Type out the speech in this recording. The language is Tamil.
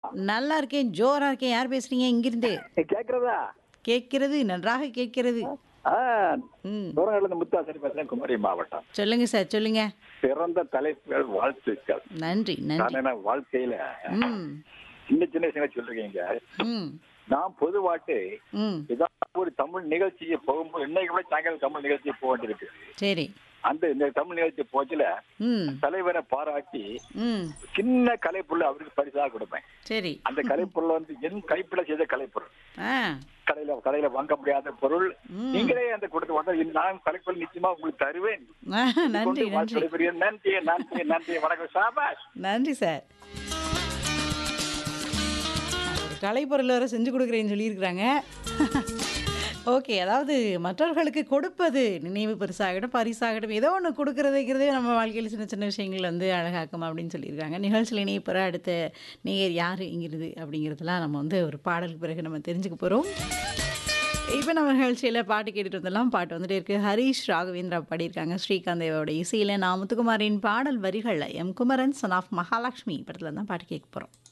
நல்லா இருக்கேன் ஜோரா இருக்கேன் யார் பேசுறீங்க இங்கிருந்து கேக்குறதா கேட்கிறது நன்றாக கேட்கிறது ஆ ம் தூரங்கள்ல இருந்து முத்தாசரி பேசுறேன் குமரி மாவட்டம் சொல்லுங்க சார் சொல்லுங்க பிறந்த தலைப்புகள் வாழ்த்துக்கள் நன்றி நன்றி நான் என்ன வாழ்க்கையில ம் சின்ன சின்ன விஷயங்களை சொல்றீங்க ம் நான் பொதுவாட்டு ம் ஏதாவது ஒரு தமிழ் நிகழ்ச்சிக்கு போகும்போது இன்னைக்கு கூட சாயங்காலம் தமிழ் நிகழ்ச்சி போக வேண்டியிருக்கு சரி அந்த இந்த தமிழ் நிகழ்ச்சி போச்சுல ம் தலைவரை பாராட்டி ம் சின்ன கலைப்பொருள் அவருக்கு பரிசாக கொடுப்பேன் சரி அந்த கலைப்பொருள் வந்து என் கைப்பில செய்த கலைப்பொருள் ஆ கடையில கடையில வாங்க முடியாத பொருள் ம். நீங்களே அந்த கொடுத்து வந்தா நான் கலைப்பொருள் நிச்சயமா உங்களுக்கு தருவேன் ஆ, நன்றி கொண்டு நன்றி வாழ்த்துக்கள் பெரிய நன்றி நன்றி நன்றி வணக்கம் சாபாஷ் நன்றி சார் ஒரு கலைப்பொருள் வர செஞ்சு கொடுக்குறேன்னு சொல்லியிருக்கிறாங்க ஓகே அதாவது மற்றவர்களுக்கு கொடுப்பது நினைவு பரிசாகட்டும் பரிசாகட்டும் ஏதோ ஒன்று கொடுக்கறதுங்கிறதே நம்ம வாழ்க்கையில் சின்ன சின்ன விஷயங்கள் வந்து அழகாக்கும் அப்படின்னு சொல்லியிருக்காங்க நிகழ்ச்சியில் இணைய பெற அடுத்த நேயர் யார் இங்கிறது அப்படிங்கிறதுலாம் நம்ம வந்து ஒரு பாடலுக்கு பிறகு நம்ம தெரிஞ்சுக்க போகிறோம் இப்போ நம்ம நிகழ்ச்சியில் பாட்டு கேட்டுட்டு வந்தெல்லாம் பாட்டு வந்துட்டே இருக்கு ஹரிஷ் ராகவேந்திரா பாடியிருக்காங்க ஸ்ரீகாந்த் தேவோட இசையில் நான் முத்துக்குமாரின் பாடல் வரிகளில் M Kumaran son of Mahalakshmi படத்தில் தான் பாட்டு கேட்க போகிறோம்